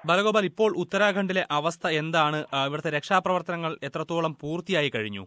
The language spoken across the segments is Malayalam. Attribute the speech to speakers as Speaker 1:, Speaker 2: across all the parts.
Speaker 1: ബാലഗോപാൽ ഇപ്പോൾ ഉത്തരാഖണ്ഡിലെ അവസ്ഥ എന്താണ് ആ, ഇവിടുത്തെ രക്ഷാപ്രവർത്തനങ്ങൾ എത്രത്തോളം പൂർത്തിയായി കഴിഞ്ഞു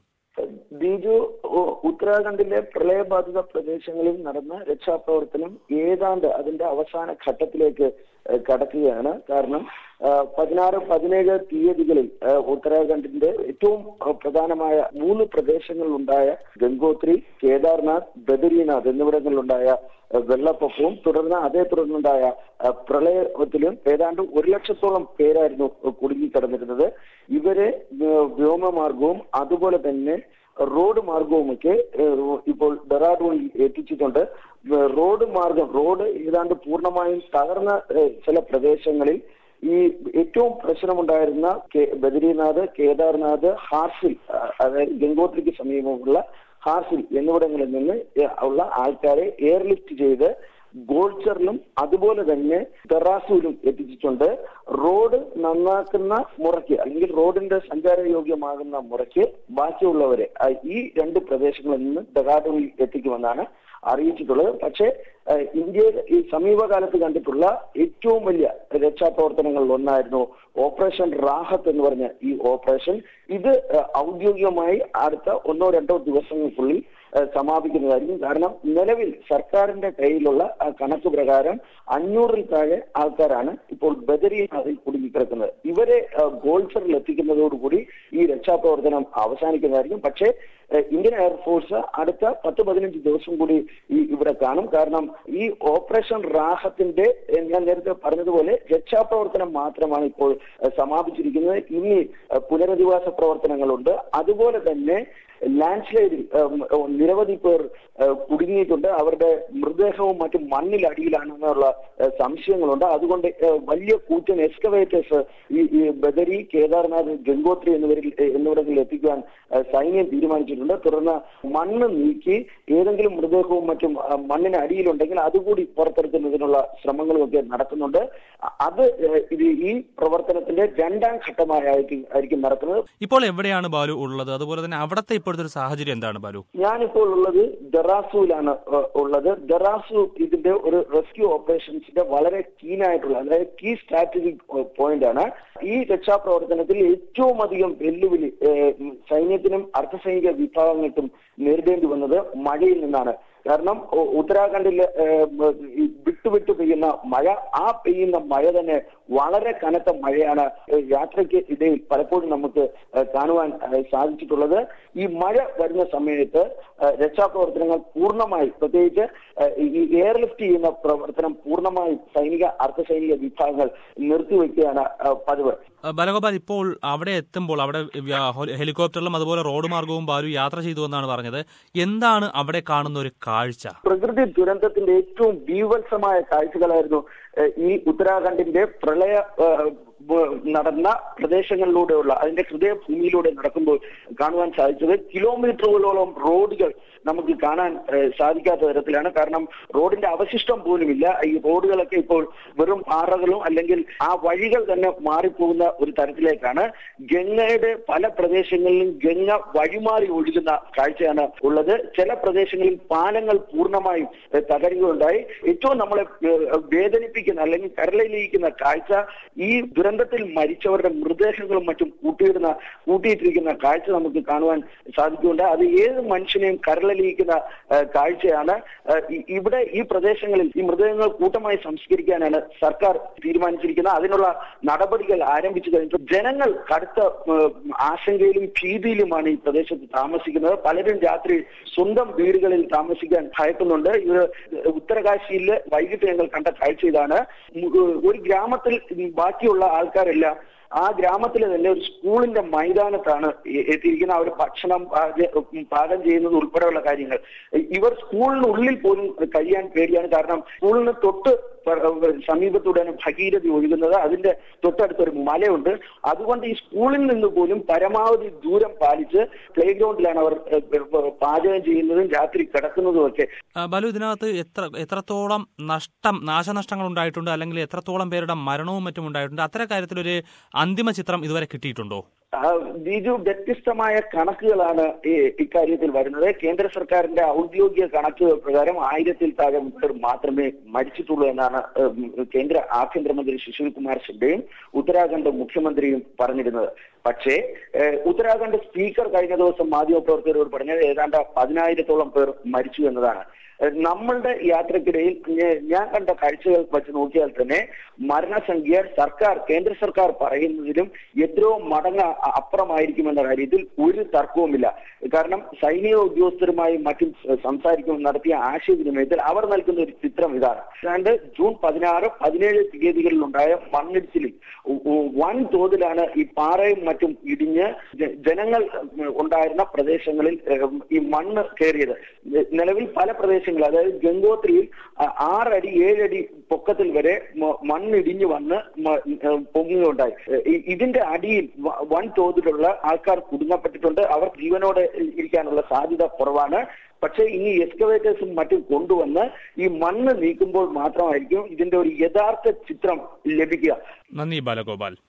Speaker 2: ബിജു ഉ- ഉത്തരാഖണ്ഡിലെ പ്രളയബാധിത പ്രദേശങ്ങളിൽ നടന്ന രക്ഷാപ്രവർത്തനം ഏതാണ്ട് അതിന്റെ അവസാന ഘട്ടത്തിലേക്ക് ഏഹ്, കടക്കുകയാണ് കാരണം ആ, പതിനാറ് പതിനേഴ് തീയതികളിൽ ആ, ഉത്തരാഖണ്ഡിന്റെ ഏറ്റവും ആ, പ്രധാനമായ മൂന്ന് പ്രദേശങ്ങളിലുണ്ടായ ഗംഗോത്രി കേദാർനാഥ് ബദരീനാഥ് എന്നിവിടങ്ങളിലുണ്ടായ ആ, വെള്ളപ്പൊക്കവും തുടർന്ന് അതേ തുടർന്നുണ്ടായ ആ, പ്രളയത്തിലും ഏതാണ്ട് ഒരു ലക്ഷത്തോളം പേരായിരുന്നു കുടുങ്ങിക്കിടന്നിരുന്നത് ഇവരെ ആ, വ്യോമമാർഗവും അതുപോലെ തന്നെ റോഡ് മാർഗവുമൊക്കെ ഏഹ്, ഇപ്പോൾ ഡെറാഡൂണിൽ എത്തിച്ചിട്ടുണ്ട് ഏഹ്, റോഡ് മാർഗം റോഡ് ഏതാണ്ട് പൂർണ്ണമായും തകർന്ന ഏഹ്, ചില പ്രദേശങ്ങളിൽ ഈ ഏറ്റവും പ്രശ്നമുണ്ടായിരുന്ന കെ- ബദ്രീനാഥ് കേദാർനാഥ് ഹാർസിൽ അഹ് അതായത് ഗംഗോത്രിക്ക് സമീപമുള്ള ഹാർസിൽ എന്നിവിടങ്ങളിൽ നിന്ന് ഏഹ്, ഉള്ള ആൾക്കാരെ എയർലിഫ്റ്റ് ചെയ്ത് ഗോൾച്ചറിലും അതുപോലെ തന്നെ തെറാസൂലും എത്തിച്ചിട്ടുണ്ട് റോഡ് നന്നാക്കുന്ന മുറയ്ക്ക് അല്ലെങ്കിൽ റോഡിന്റെ സഞ്ചാരയോഗ്യമാകുന്ന മുറയ്ക്ക് ബാക്കിയുള്ളവരെ ആ, ഈ രണ്ട് പ്രദേശങ്ങളിൽ നിന്ന് ഡെറാഡൂണിൽ എത്തിക്കുമെന്നാണ് അറിയിച്ചിട്ടുള്ളത് പക്ഷേ ഏഹ്, ഇന്ത്യയിൽ ഈ സമീപകാലത്ത് കണ്ടിട്ടുള്ള ഏറ്റവും വലിയ രക്ഷാപ്രവർത്തനങ്ങളിൽ ഒന്നായിരുന്നു ഓപ്പറേഷൻ റാഹത്ത് എന്ന് പറഞ്ഞ ഈ ഓപ്പറേഷൻ ഇത് ഏഹ്, ഔദ്യോഗികമായി അടുത്ത ഒന്നോ രണ്ടോ ദിവസങ്ങൾക്കുള്ളിൽ ഏഹ്, സമാപിക്കുന്നതായിരിക്കും കാരണം നിലവിൽ സർക്കാരിന്റെ കയ്യിലുള്ള ആ കണക്ക് പ്രകാരം അഞ്ഞൂറിൽ താഴെ ആൾക്കാരാണ് ഇപ്പോൾ ബദരീനാഥിൽ കുടുങ്ങിക്കിടക്കുന്നത് ഇവരെ ഏഹ്, ഗോൾസറിൽ എത്തിക്കുന്നതോടുകൂടി ഈ രക്ഷാപ്രവർത്തനം അവസാനിക്കുന്നതായിരിക്കും പക്ഷേ ഏഹ്, ഇന്ത്യൻ എയർഫോഴ്സ് അടുത്ത പത്ത് പതിനഞ്ച് ദിവസം കൂടി ഈ ഇവിടെ കാണും കാരണം ഈ ഓപ്പറേഷൻ റാഹത്തിന്റെ ഏഹ്, ഞാൻ നേരത്തെ പറഞ്ഞതുപോലെ രക്ഷാപ്രവർത്തനം മാത്രമാണ് ഇപ്പോൾ ഏഹ്, സമാപിച്ചിരിക്കുന്നത് ഇനി ഏഹ്, പുനരധിവാസ പ്രവർത്തനങ്ങളുണ്ട് അതുപോലെ തന്നെ ലാൻഡ് സ്ലൈഡിൽ ഏഹ്, നിരവധി പേർ ഏഹ്, കുടുങ്ങിയിട്ടുണ്ട് അവരുടെ മൃതദേഹവും മറ്റും മണ്ണിലടിയിലാണെന്നുള്ള ഏഹ്, സംശയങ്ങളുണ്ട് അതുകൊണ്ട് ഏഹ്, വലിയ കൂറ്റൻ എക്സ്കവേറ്റേഴ്സ് ഈ ഈ ബദരി കേദാർനാഥ് ഗംഗോത്രി എന്നിവരിൽ ഏഹ്, എന്നിവിടങ്ങളിൽ എത്തിക്കുവാൻ ഏഹ്, സൈന്യം തീരുമാനിച്ചിട്ടുണ്ട് തുടർന്ന് മണ്ണ് നീക്കി ഏതെങ്കിലും മൃതദേഹവും മറ്റും ആ, മണ്ണിന് അടിയിലുണ്ടെങ്കിൽ അതുകൂടി പുറത്തെടുക്കുന്നതിനുള്ള ശ്രമങ്ങളും ഒക്കെ നടക്കുന്നുണ്ട് അ- അത് ഏഹ്, ഇത് ഈ പ്രവർത്തനത്തിന്റെ രണ്ടാം ഘട്ടമായിരിക്കും ആയിരിക്കും നടക്കുന്നത്
Speaker 1: ഇപ്പോൾ എവിടെയാണ് ബാലു ഉള്ളത് അതുപോലെ തന്നെ അവിടുത്തെ ഇപ്പോഴത്തെ ഒരു സാഹചര്യം എന്താണ് ബാലു
Speaker 2: ഞാനിപ്പോൾ ഉള്ളത് ദറാസുവിലാണ് ഏഹ്, ഉള്ളത് ദറാസു ഇതിന്റെ ഒരു റെസ്ക്യൂ ഓപ്പറേഷൻസിന്റെ വളരെ കീൻ ആയിട്ടുള്ള അതായത് കീ സ്ട്രാറ്റജിക് പോയിന്റ് ആണ് ഈ രക്ഷാപ്രവർത്തനത്തിൽ ഏറ്റവും അധികം വെല്ലുവിളി ഏഹ്, സൈന്യത്തിനും അർദ്ധസൈനിക വിഭാഗങ്ങൾക്കും നേരിടേണ്ടി വന്നത് മഴയിൽ നിന്നാണ് കാരണം ഉ- ഉത്തരാഖണ്ഡിൽ ഏഹ്, ഈ വിട്ടുവിട്ട് പെയ്യുന്ന മഴ ആ പെയ്യുന്ന മഴ തന്നെ വളരെ കനത്ത മഴയാണ് ഏഹ്, യാത്രയ്ക്ക് ഇടയിൽ പലപ്പോഴും നമുക്ക് ഏഹ്, കാണുവാൻ ഏഹ്, സാധിച്ചിട്ടുള്ളത് ഈ മഴ വരുന്ന സമയത്ത് ഏഹ്, രക്ഷാപ്രവർത്തനങ്ങൾ പൂർണ്ണമായി പ്രത്യേകിച്ച് ഏഹ്, ഈ എയർലിഫ്റ്റ് ചെയ്യുന്ന പ്രവർത്തനം പൂർണ്ണമായി സൈനിക അർദ്ധസൈനിക വിഭാഗങ്ങൾ നിർത്തിവെക്കുകയാണ് ഏഹ്, പതിവ്
Speaker 1: ആ, ബാലഗോപാൽ ഇപ്പോൾ അവിടെ എത്തുമ്പോൾ അവിടെ വ്യ- ഹെലി- ഹെലികോപ്റ്ററിലും അതുപോലെ റോഡ് മാർഗവും ബാലു യാത്ര ചെയ്തു എന്നാണ് പറഞ്ഞത് എന്താണ് അവിടെ കാണുന്ന ഒരു കാഴ്ച
Speaker 2: പ്രകൃതി ദുരന്തത്തിന്റെ ഏറ്റവും ബീവത്സമായ കാഴ്ചകളായിരുന്നു ഏഹ്, ഈ ഉത്തരാഖണ്ഡിന്റെ പ്രളയ ഏഹ്, ബ- നടന്ന പ്രദേശങ്ങളിലൂടെയുള്ള അതിന്റെ ഹൃദയഭൂമിയിലൂടെ നടക്കുമ്പോൾ കാണുവാൻ സാധിച്ചത് കിലോമീറ്ററുകളോളം റോഡുകൾ നമുക്ക് കാണാൻ ഏഹ്, സാധിക്കാത്ത തരത്തിലാണ് കാരണം റോഡിന്റെ അവശിഷ്ടം പോലുമില്ല ഈ റോഡുകളൊക്കെ ഇപ്പോൾ വെറും പാറകളും അല്ലെങ്കിൽ ആ വഴികൾ തന്നെ മാറിപ്പോകുന്ന ഒരു തരത്തിലേക്കാണ് ഗംഗയുടെ പല പ്രദേശങ്ങളിലും ഗംഗ വഴിമാറി ഒഴുകുന്ന കാഴ്ചയാണ് ഉള്ളത് ചില പ്രദേശങ്ങളിൽ പാലങ്ങൾ പൂർണ്ണമായും ഏഹ്, തകരുകയുണ്ടായി ഏറ്റവും നമ്മളെ ഏഹ്, വേദനിപ്പിക്കുന്ന അല്ലെങ്കിൽ കരളിലിരിക്കുന്ന കാഴ്ച ഈ ദുരന്തത്തിൽ മരിച്ചവരുടെ മൃതദേഹങ്ങളും മറ്റും കൂട്ടിയിടുന്ന കൂട്ടിയിട്ടിരിക്കുന്ന കാഴ്ച നമുക്ക് കാണുവാൻ സാധിക്കുന്നുണ്ട് അത് ഏത് മനുഷ്യനെയും കരളിലിരിക്കുന്ന ഏഹ്, കാഴ്ചയാണ് ഏഹ്, ഇ- ഇവിടെ ഈ പ്രദേശങ്ങളിൽ ഈ മൃതദേഹങ്ങൾ കൂട്ടമായി സംസ്കരിക്കാനാണ് സർക്കാർ തീരുമാനിച്ചിരിക്കുന്നത് അതിനുള്ള നടപടികൾ ആരംഭിച്ചു കഴിഞ്ഞു ജനങ്ങൾ കടുത്ത ഏഹ്, ആശങ്കയിലും ഭീതിയിലുമാണ് ഈ പ്രദേശത്ത് താമസിക്കുന്നത് പലരും രാത്രി സ്വന്തം വീടുകളിൽ താമസിക്കാൻ ഭയക്കുന്നുണ്ട് ഇത് ഉത്തരകാശിയിൽ വൈകിട്ട് ഞങ്ങൾ കണ്ട കാഴ്ച ഇതാണ് ഉം, ഒരു ഗ്രാമത്തിൽ ബാക്കിയുള്ള ആൾക്കാരെല്ലാം ആ ഗ്രാമത്തിലെ തന്നെ ഒരു സ്കൂളിന്റെ മൈതാനത്താണ് എ- എത്തിയിരിക്കുന്നത് അവർ ഭക്ഷണം പാച- പാകം ചെയ്യുന്നത് ഉൾപ്പെടെയുള്ള കാര്യങ്ങൾ ഇവർ സ്കൂളിനുള്ളിൽ പോലും കഴിയാൻ പേടിയാണ് കാരണം സ്കൂളിന് തൊട്ട് പ- സമീപത്തൂടെയാണ് ഭഗീരഥി ഒഴുകുന്നത് അതിന്റെ തൊട്ടടുത്തൊരു മലയുണ്ട് അതുകൊണ്ട് ഈ സ്കൂളിൽ നിന്ന് പോലും പരമാവധി ദൂരം പാലിച്ച് പ്ലേ ഗ്രൗണ്ടിലാണ് അവർ ഏഹ്, പാചകം ചെയ്യുന്നതും രാത്രി കിടക്കുന്നതും ഒക്കെ
Speaker 1: ആ, ബാലു ഇതിനകത്ത് എത്ര എത്രത്തോളം നഷ്ടം നാശനഷ്ടങ്ങൾ ഉണ്ടായിട്ടുണ്ട് അല്ലെങ്കിൽ എത്രത്തോളം പേരുടെ മരണവും മറ്റും ഉണ്ടായിട്ടുണ്ട് അത്തരം കാര്യത്തിലൊരു അന്തിമ ചിത്രം ഇതുവരെ കിട്ടിയിട്ടുണ്ടോ
Speaker 2: ആ, ബിജു വ്യത്യസ്തമായ കണക്കുകളാണ് ഈ ഇക്കാര്യത്തിൽ വരുന്നത് കേന്ദ്ര സർക്കാരിന്റെ ഔദ്യോഗിക കണക്കുകൾ പ്രകാരം ആയിരത്തിൽ താഴെ പേർ മാത്രമേ മരിച്ചിട്ടുള്ളൂ എന്നാണ് ഉം, കേന്ദ്ര ആഭ്യന്തരമന്ത്രി സുശീൽ കുമാർ സിന്റെയും ഉത്തരാഖണ്ഡ് മുഖ്യമന്ത്രിയും പറഞ്ഞിരുന്നത് പക്ഷേ ഏഹ്, ഉത്തരാഖണ്ഡ് സ്പീക്കർ കഴിഞ്ഞ ദിവസം മാധ്യമപ്രവർത്തകരോട് പറഞ്ഞത് ഏതാണ്ട് പതിനായിരത്തോളം പേർ മരിച്ചു എന്നതാണ് ഏഹ്, നമ്മളുടെ യാത്രക്കിടയിൽ ഞ- ഞാൻ കണ്ട കാഴ്ചകൾ വെച്ച് നോക്കിയാൽ തന്നെ മരണസംഖ്യ സർക്കാർ കേന്ദ്ര സർക്കാർ പറയുന്നതിലും എത്രയോ മടങ്ങ് അ- അപ്പുറമായിരിക്കുമെന്ന കാര്യത്തിൽ ഒരു തർക്കവുമില്ല കാരണം സൈനിക ഉദ്യോഗസ്ഥരുമായി മറ്റും സംസാരിക്കുമ്പോൾ നടത്തിയ ആശയവിനിമയത്തിൽ അവർ നൽകുന്ന ഒരു ചിത്രം ഇതാണ് ഏതാണ്ട് ജൂൺ പതിനാറ് പതിനേഴ് തീയതികളിൽ ഉണ്ടായ മണ്ണിടിച്ചിലിൽ ഉ- ഉ- വൻ തോതിലാണ് ഈ പാറയും മറ്റും ഇടിഞ്ഞ് ജ- ജനങ്ങൾ ഉം, ഉണ്ടായിരുന്ന പ്രദേശങ്ങളിൽ ഏഹ്, ഈ മണ്ണ് കയറിയത് നിലവിൽ പല പ്രദേശങ്ങൾ അതായത് ഗംഗോത്രിയിൽ ആ- ആറടി ഏഴടി പൊക്കത്തിൽ വരെ മ- മണ്ണിടിഞ്ഞു വന്ന് മ- ഏഹ്, പൊങ്ങുകയുണ്ടായി ഏഹ്, ഈ- ഇതിന്റെ അടിയിൽ വ- വൻ തോതിലുള്ള ആൾക്കാർ കുടുങ്ങപ്പെട്ടിട്ടുണ്ട് അവർ ജീവനോടെ ഇരിക്കാനുള്ള സാധ്യത കുറവാണ് പക്ഷേ ഇനി എക്സ്കവേറ്റേഴ്സും മറ്റും കൊണ്ടുവന്ന് ഈ മണ്ണ് നീക്കുമ്പോൾ മാത്രമായിരിക്കും ഇതിന്റെ ഒരു യഥാർത്ഥ ചിത്രം ലഭിക്കുക
Speaker 1: നന്ദി ബാലഗോപാൽ